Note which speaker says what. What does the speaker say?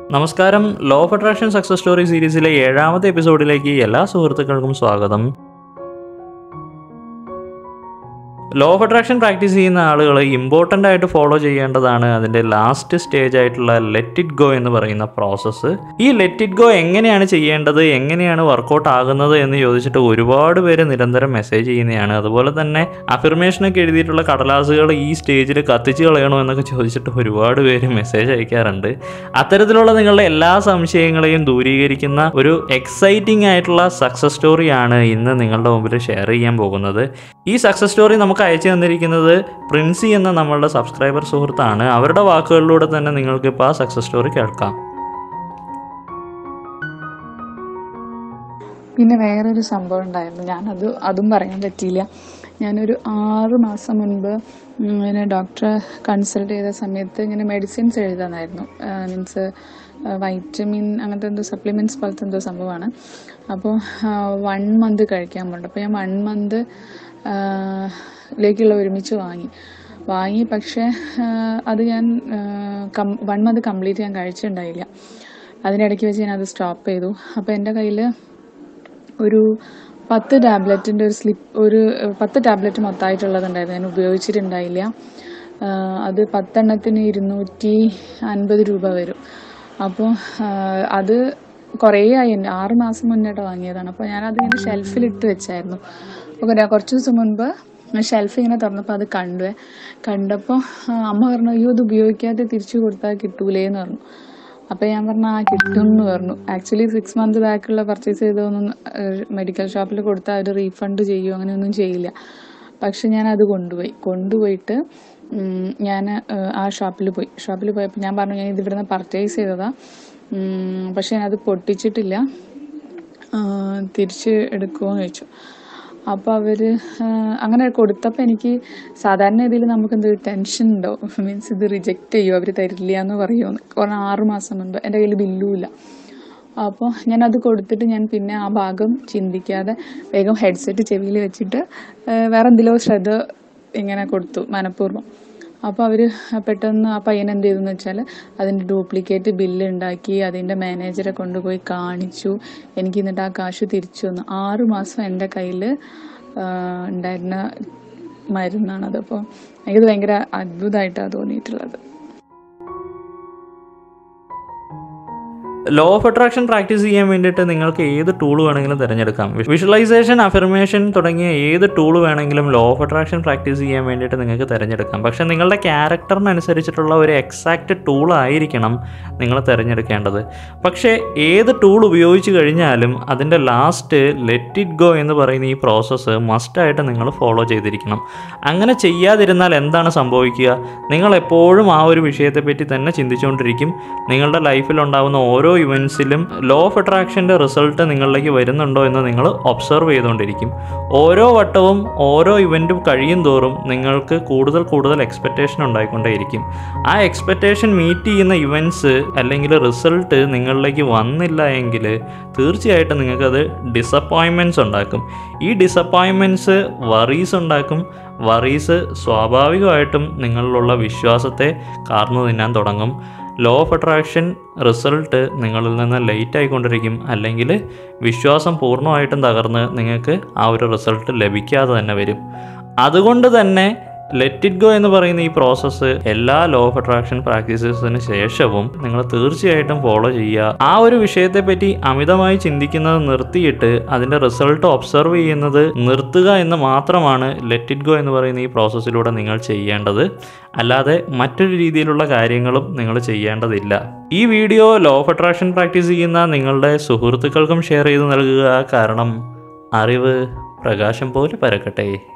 Speaker 1: നമസ്കാരം law of attraction success story സീരീസിലെ ഏഴാമത്തെ എപ്പിസോഡിലേക്ക് എല്ലാ സുഹൃത്തുക്കൾക്കും സ്വാഗതം ലോ ഓഫ് അട്രാക്ഷൻ പ്രാക്ടീസ് ചെയ്യുന്ന ആളുകൾ ഇമ്പോർട്ടൻ്റ് ആയിട്ട് ഫോളോ ചെയ്യേണ്ടതാണ് അതിൻ്റെ ലാസ്റ്റ് സ്റ്റേജ് ആയിട്ടുള്ള ലെറ്റ് ഇറ്റ് ഗോ എന്ന് പറയുന്ന പ്രോസസ്സ് ഈ ലെറ്റ് ഇറ്റ് ഗോ എങ്ങനെയാണ് ചെയ്യേണ്ടത് എങ്ങനെയാണ് വർക്കൗട്ട് ആകുന്നത് എന്ന് ചോദിച്ചിട്ട് ഒരുപാട് പേര് നിരന്തരം മെസ്സേജ് ചെയ്യുന്നതാണ് അതുപോലെ തന്നെ അഫിർമേഷനൊക്കെ എഴുതിയിട്ടുള്ള കടലാസുകൾ ഈ സ്റ്റേജിൽ കത്തിച്ച് കളയണോ എന്നൊക്കെ ചോദിച്ചിട്ട് ഒരുപാട് പേര് മെസ്സേജ് അയക്കാറുണ്ട് അത്തരത്തിലുള്ള നിങ്ങളുടെ എല്ലാ സംശയങ്ങളെയും ദൂരീകരിക്കുന്ന ഒരു എക്സൈറ്റിംഗ് ആയിട്ടുള്ള സക്സസ് സ്റ്റോറിയാണ് ഇന്ന് നിങ്ങളുടെ മുമ്പിൽ ഷെയർ ചെയ്യാൻ പോകുന്നത് ഈ സക്സസ് സ്റ്റോറി നമുക്ക് അയച്ചു തന്നിരിക്കുന്നത് പ്രിൻസി എന്ന നമ്മളുടെ സബ്സ്ക്രൈബർ സുഹൃത്താണ് അവരുടെ വാക്കുകളിലൂടെ തന്നെ നിങ്ങൾക്ക് ഇപ്പോൾ ആ സക്സസ് സ്റ്റോറി കേൾക്കാം
Speaker 2: പിന്നെ വേറൊരു സംഭവം ഉണ്ടായിരുന്നു ഞാനത് അതും പറയാൻ പറ്റിയില്ല ഞാനൊരു ആറ് മാസം മുൻപ് ഉം, ഇങ്ങനെ ഡോക്ടറെ കൺസൾട്ട് ചെയ്ത സമയത്ത് ഇങ്ങനെ മെഡിസിൻസ് എഴുതാനായിരുന്നു മീൻസ് വൈറ്റമിൻ അങ്ങനത്തെ എന്തോ സപ്ലിമെൻറ്റ്സ് പോലത്തെ എന്തോ സംഭവമാണ് അപ്പോൾ വൺ മന്ത് കഴിക്കാൻ പോകുന്നുണ്ട് അപ്പോൾ ഞാൻ വൺ മന്ത് ലേക്കുള്ള ഒരുമിച്ച് വാങ്ങി വാങ്ങി പക്ഷേ ആ, അത് ഞാൻ വൺ മന്ത് കംപ്ലീറ്റ് ഞാൻ കഴിച്ചിട്ടുണ്ടായില്ല അതിനിടയ്ക്ക് വെച്ച് ഞാൻ അത് സ്റ്റോപ്പ് ചെയ്തു അപ്പോൾ എൻ്റെ കയ്യിൽ ഒരു പത്ത് ടാബ്ലറ്റിൻ്റെ ഒരു സ്ലിപ്പ് ഒരു ഏഹ്, പത്ത് ടാബ്ലറ്റ് മൊത്തമായിട്ടുള്ളതുണ്ടായിരുന്നു ഞാൻ ഉപയോഗിച്ചിട്ടുണ്ടായില്ല ആഹ് അത് പത്തെണ്ണത്തിന് ഇരുന്നൂറ്റി അൻപത് രൂപ വരും അപ്പോൾ ആഹ് അത് കുറേ ആയി എൻ്റെ ആറ് മാസം മുന്നേട്ട് വാങ്ങിയതാണ് അപ്പോൾ ഞാനത് ഇങ്ങനെ ഷെൽഫിലിട്ട് വെച്ചായിരുന്നു അപ്പോൾ ഞാൻ കുറച്ച് ദിവസം മുൻപ് ഷെൽഫ് ഇങ്ങനെ തുറന്നപ്പോൾ അത് കണ്ടു കണ്ടപ്പോൾ അമ്മ പറഞ്ഞു അയ്യോ ഇത് ഉപയോഗിക്കാതെ തിരിച്ചു കൊടുത്താൽ കിട്ടൂലേ എന്ന് പറഞ്ഞു അപ്പോൾ ഞാൻ പറഞ്ഞു ആ കിട്ടും എന്ന് പറഞ്ഞു ആക്ച്വലി സിക്സ് മന്ത് ബാക്കുള്ള പർച്ചേസ് ചെയ്തതൊന്നും മെഡിക്കൽ ഷോപ്പിൽ കൊടുത്താൽ അവർ റീഫണ്ട് ചെയ്യുമോ അങ്ങനെയൊന്നും ചെയ്യില്ല പക്ഷെ ഞാൻ അത് കൊണ്ടുപോയി കൊണ്ടുപോയിട്ട് ഞാൻ ആ ഷോപ്പിൽ പോയി ഷോപ്പിൽ പോയപ്പോൾ ഞാൻ പറഞ്ഞു ഞാൻ ഇത് ഇവിടുന്ന് പർച്ചേസ് ചെയ്തതാ ഉം, പക്ഷെ ഞാനത് പൊട്ടിച്ചിട്ടില്ല ആ, തിരിച്ച് എടുക്കുമോ എന്ന് ചോദിച്ചു അപ്പോൾ അവർ അങ്ങനെ കൊടുത്തപ്പോൾ എനിക്ക് സാധാരണ ഇതിൽ നമുക്ക് എന്തൊരു ടെൻഷൻ ഉണ്ടാവും മീൻസ് ഇത് റിജക്റ്റ് ചെയ്യുമോ അവർ തരില്ല എന്ന് പറയുമെന്ന് കാരണം ആറ് മാസം മുൻപ് എൻ്റെ കയ്യിൽ ബില്ലും ഇല്ല അപ്പോൾ ഞാനത് കൊടുത്തിട്ട് ഞാൻ പിന്നെ ആ ഭാഗം ചിന്തിക്കാതെ വേഗം ഹെഡ്സെറ്റ് ചെവിയിൽ വെച്ചിട്ട് ആ, വേറെ എന്തിലോ ശ്രദ്ധ ഇങ്ങനെ കൊടുത്തു മനഃപൂർവ്വം അപ്പോൾ അവർ പെട്ടെന്ന് ആ പയ്യൻ എന്ത് ചെയ്തെന്ന് വെച്ചാൽ അതിൻ്റെ ഡ്യൂപ്ലിക്കേറ്റ് ബില്ല് ഉണ്ടാക്കി അതിൻ്റെ മാനേജറെ കൊണ്ടുപോയി കാണിച്ചു എനിക്ക് എന്നിട്ട് ആ കാശ് തിരിച്ചു വന്നു ആറ് മാസം എൻ്റെ കയ്യിൽ ഉണ്ടായിരുന്ന മരുന്നാണത് അപ്പോൾ എനിക്കത് ഭയങ്കര അത്ഭുതമായിട്ടാണ് തോന്നിയിട്ടുള്ളത്
Speaker 1: ലോ ഓഫ് അട്രാക്ഷൻ പ്രാക്ടീസ് ചെയ്യാൻ വേണ്ടിയിട്ട് നിങ്ങൾക്ക് ഏത് ടൂൾ വേണമെങ്കിലും തിരഞ്ഞെടുക്കാം വിഷ്വലൈസേഷൻ അഫർമേഷൻ തുടങ്ങിയ ഏത് ടൂൾ വേണമെങ്കിലും ലോ ഓഫ് അട്രാക്ഷൻ പ്രാക്ടീസ് ചെയ്യാൻ വേണ്ടിയിട്ട് നിങ്ങൾക്ക് തിരഞ്ഞെടുക്കാം പക്ഷേ നിങ്ങളുടെ ക്യാരക്ടറിനനുസരിച്ചിട്ടുള്ള ഒരു എക്സാക്റ്റ് ടൂൾ ആയിരിക്കണം നിങ്ങൾ തിരഞ്ഞെടുക്കേണ്ടത് പക്ഷേ ഏത് ടൂൾ ഉപയോഗിച്ച് കഴിഞ്ഞാലും അതിൻ്റെ ലാസ്റ്റ് ലെറ്റ് ഇറ്റ് ഗോ എന്ന് പറയുന്ന ഈ പ്രോസസ്സ് മസ്റ്റായിട്ട് നിങ്ങൾ ഫോളോ ചെയ്തിരിക്കണം അങ്ങനെ ചെയ്യാതിരുന്നാൽ എന്താണ് സംഭവിക്കുക നിങ്ങൾ എപ്പോഴും ആ ഒരു വിഷയത്തെപ്പറ്റി തന്നെ ചിന്തിച്ചുകൊണ്ടിരിക്കും നിങ്ങളുടെ ലൈഫിൽ ഉണ്ടാകുന്ന ഓരോ ഇവൻസിലും ലോ ഓഫ് അട്രാക്ഷൻ്റെ റിസൾട്ട് നിങ്ങളിലേക്ക് വരുന്നുണ്ടോ എന്ന് നിങ്ങൾ ഒബ്സർവ് ചെയ്തുകൊണ്ടിരിക്കും ഓരോ വട്ടവും ഓരോ ഇവൻറ്റും കഴിയും തോറും നിങ്ങൾക്ക് കൂടുതൽ കൂടുതൽ എക്സ്പെക്റ്റേഷൻ ഉണ്ടായിക്കൊണ്ടേയിരിക്കും ആ എക്സ്പെക്റ്റേഷൻ മീറ്റ് ചെയ്യുന്ന ഇവൻറ്റ്സ് അല്ലെങ്കിൽ റിസൾട്ട് നിങ്ങളിലേക്ക് വന്നില്ല എങ്കിൽ തീർച്ചയായിട്ടും നിങ്ങൾക്കത് ഡിസപ്പോയിൻമെൻറ്റ്സ് ഉണ്ടാക്കും ഈ ഡിസപ്പോയിൻമെൻറ്റ്സ് വറീസ് ഉണ്ടാക്കും വറീസ് സ്വാഭാവികമായിട്ടും നിങ്ങളിലുള്ള വിശ്വാസത്തെ കാർന്നു തിന്നാൻ തുടങ്ങും ലോ ഓഫ് അട്രാക്ഷൻ റിസൾട്ട് നിങ്ങളിൽ നിന്ന് ലേറ്റ് ആയിക്കൊണ്ടിരിക്കും അല്ലെങ്കിൽ വിശ്വാസം പൂർണ്ണമായിട്ടും തകർന്ന് നിങ്ങൾക്ക് ആ ഒരു റിസൾട്ട് ലഭിക്കാതെ തന്നെ വരും അതുകൊണ്ട് തന്നെ ലെറ്റ് ഇറ്റ് ഗോ എന്ന് പറയുന്ന ഈ പ്രോസസ്സ് എല്ലാ ലോ ഓഫ് അട്രാക്ഷൻ പ്രാക്ടീസസിന് ശേഷവും നിങ്ങൾ തീർച്ചയായിട്ടും ഫോളോ ചെയ്യുക ആ ഒരു വിഷയത്തെപ്പറ്റി അമിതമായി ചിന്തിക്കുന്നത് നിർത്തിയിട്ട് അതിൻ്റെ റിസൾട്ട് ഒബ്സർവ് ചെയ്യുന്നത് നിർത്തുക എന്ന് മാത്രമാണ് ലെറ്റ് ഇറ്റ് ഗോ എന്ന് പറയുന്ന ഈ പ്രോസസ്സിലൂടെ നിങ്ങൾ ചെയ്യേണ്ടത് അല്ലാതെ മറ്റൊരു രീതിയിലുള്ള കാര്യങ്ങളും നിങ്ങൾ ചെയ്യേണ്ടതില്ല ഈ video law of attraction practice ചെയ്യുന്ന നിങ്ങളുടെ സുഹൃത്തുക്കൾക്കും ഷെയർ ചെയ്ത് നൽകുക കാരണം അറിവ് പ്രകാശം പോലെ പരക്കട്ടെ